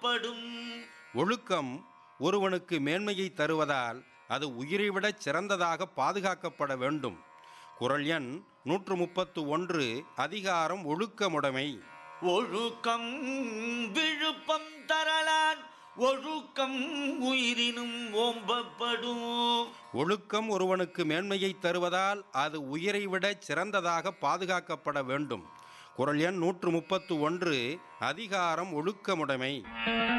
ஓம்பப்படும் ஒழுக்கம் ஒருவனுக்கு மேன்மையை தருவதால் அது உயிரை விடச் சிறந்ததாக பாதுகாக்கப்பட வேண்டும் குரல் எண் நூற்று முப்பத்து ஒன்று அதிகாரம் ஒழுக்கமுடைமை ஒழுக்கம் விழுப்பம் தரலான் ஒழுக்கம் உயிரினும் ஓம்பப்படும் ஒழுக்கம் ஒருவனுக்கு மேன்மையை தருவதால் அது உயிரை விடச் சிறந்ததாக பாதுகாக்கப்பட வேண்டும் குரல் எண் நூற்று முப்பத்து ஒன்று அதிகாரம் ஒழுக்கமுடைமை